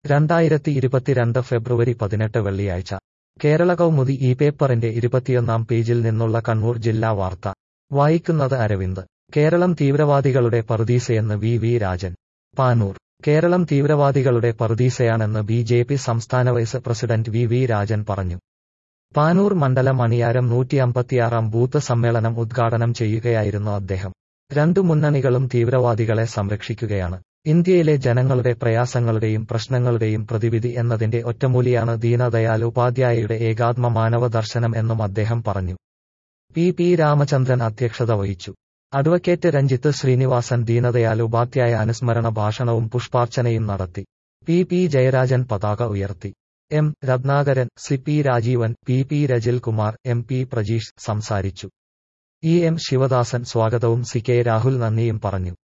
രണ്ടായിരത്തി ഇരുപത്തിരണ്ട് ഫെബ്രുവരി പതിനെട്ട് വെള്ളിയാഴ്ച കേരള കൗമുദി ഈ പേപ്പറിന്റെ ഇരുപത്തിയൊന്നാം പേജിൽ നിന്നുള്ള കണ്ണൂർ ജില്ലാ വാർത്ത വായിക്കുന്നത് അരവിന്ദ് കേരളം തീവ്രവാദികളുടെ പറുദീസയെന്ന് വി വി രാജൻ പാനൂർ കേരളം തീവ്രവാദികളുടെ പറുദീസയാണെന്ന് ബി ജെ പി സംസ്ഥാന vice president V V Rajan പറഞ്ഞു പാനൂർ മണ്ഡലം അണിയാരം നൂറ്റിയമ്പത്തിയാറാം ബൂത്ത് സമ്മേളനം ഉദ്ഘാടനം ചെയ്യുകയായിരുന്നു അദ്ദേഹം രണ്ടു മുന്നണികളും തീവ്രവാദികളെ സംരക്ഷിക്കുകയാണ് ഇന്ത്യയിലെ ജനങ്ങളുടെ പ്രയാസങ്ങളുടെയും പ്രശ്നങ്ങളുടെയും പ്രതിവിധി എന്നതിന്റെ ഒറ്റമൂലിയാണ് ദീനദയാൽ ഉപാധ്യായയുടെ ഏകാത്മ മാനവ ദർശനം എന്നും അദ്ദേഹം പറഞ്ഞു പി പി രാമചന്ദ്രൻ അധ്യക്ഷത വഹിച്ചു അഡ്വക്കേറ്റ് രഞ്ജിത്ത് ശ്രീനിവാസൻ ദീനദയാൽ ഉപാധ്യായ അനുസ്മരണ ഭാഷണവും പുഷ്പാർച്ചനയും നടത്തി പി പി ജയരാജൻ പതാക ഉയർത്തി M Ratnakaran C P Rajeevan P P Rajil Kumar M P Prajeesh സംസാരിച്ചു ഇ എം ശിവദാസൻ സ്വാഗതവും സി കെ രാഹുൽ നന്ദിയും പറഞ്ഞു